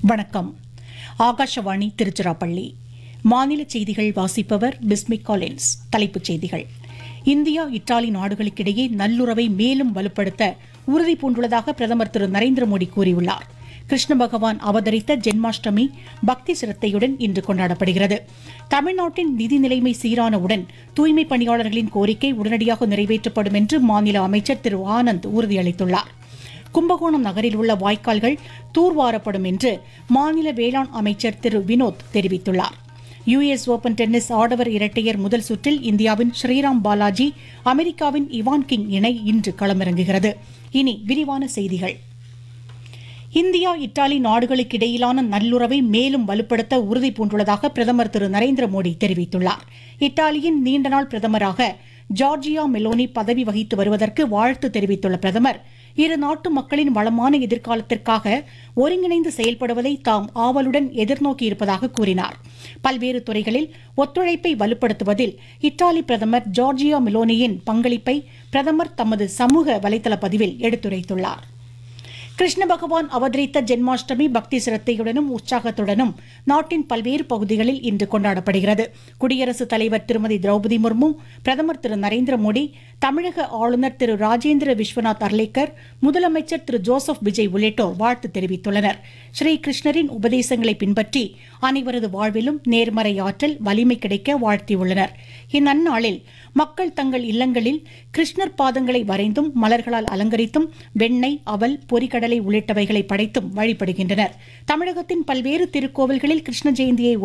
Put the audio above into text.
வணக்கம் ஆகாஷவாணி திருச்சிராப்பள்ளி மாநில செய்திகள் வாசிப்பவர் பிஸ்மிக் காலின்ஸ் தலைப்புச் செய்திகள் இந்தியா இத்தாலி நாடுகளுக்கிடையே நல்லுறவை மேலும் வலுப்படுத்த உறுதி பூண்டுள்ளதாக பிரதமர் திரு நரேந்திர மோடி கூறியுள்ளார் கிருஷ்ண பகவான் அவதரித்த ஜென்மாஷ்டமி பக்தி சிரத்தையுடன் இன்று கொண்டாடப்படுகிறது தமிழ்நாட்டின் நிதி நிலைமை சீரானவுடன் தூய்மை பணியாளர்களின் கோரிக்கை உடனடியாக நிறைவேற்றப்படும் என்று மாநில அமைச்சர் திரு ஆனந்த் உறுதியளித்துள்ளார் கும்பகோணம் நகரில் உள்ள வாய்க்கால்கள் தூர்வாரப்படும் என்று மாநில வேளாண் அமைச்சர் திரு வினோத் தெரிவித்துள்ளார் யுஎஸ் ஓபன் டென்னிஸ் ஆடவர் இரட்டையர் முதல் சுற்றில் இந்தியாவின் ஸ்ரீராம் பாலாஜி அமெரிக்காவின் இவான் கிங் இணை இன்று களமிறங்குகிறது இனி விரிவான செய்திகள் இந்தியா இத்தாலி நாடுகளுக்கிடையிலான நல்லுறவை மேலும் வலுப்படுத்த உறுதி பூண்டுள்ளதாக பிரதமர் திரு நரேந்திர மோடி தெரிவித்துள்ளார் இத்தாலியின் நீண்டநாள் பிரதமராக ஜார்ஜியா மெலோனி பதவி வகித்து வருவதற்கு வாழ்த்து தெரிவித்துள்ள பிரதமர் இரு நாட்டு மக்களின் வளமான எதிர்காலத்திற்காக ஒருங்கிணைந்து செயல்படுவதை தாம் ஆவலுடன் எதிர்நோக்கியிருப்பதாக கூறினார் பல்வேறு துறைகளில் ஒத்துழைப்பை வலுப்படுத்துவதில் இத்தாலி பிரதமர் ஜார்ஜியா மெலோனியின் பங்களிப்பை பிரதமர் தமது சமூக வலைதள பதிவில் எடுத்துரைத்துள்ளார் கிருஷ்ண பகவான் அவதரித்த ஜென்மாஷ்டமி பக்தி சிரத்தையுடனும் உற்சாகத்துடனும் நாட்டின் பல்வேறு பகுதிகளில் இன்று கொண்டாடப்படுகிறது குடியரசுத் தலைவர் திருமதி திரௌபதி முர்மு பிரதமர் திரு நரேந்திர மோடி தமிழக ஆளுநர் திரு ராஜேந்திர விஸ்வநாத் அர்லேக்கர் முதலமைச்சர் திரு ஜோசப் விஜய் உள்ளிட்டோர் வாழ்த்து தெரிவித்துள்ளனர் ஸ்ரீ கிருஷ்ணரின் உபதேசங்களை பின்பற்றி அனைவரது வாழ்விலும் நேர்மறை ஆற்றல் வலிமை கிடைக்க வாழ்த்தியுள்ளனர் இந்நன்னாளில் மக்கள் தங்கள் இல்லங்களில் கிருஷ்ணர் பாதங்களை வரைந்தும் மலர்களால் அலங்கரித்தும் வெண்ணெய் அவல் பொரிகடலை உள்ளிட்டவைகளை படைத்தும் வழிபடுகின்றனர் தமிழகத்தின் பல்வேறு திருக்கோவில்களில் கிருஷ்ண ஜெயந்தியை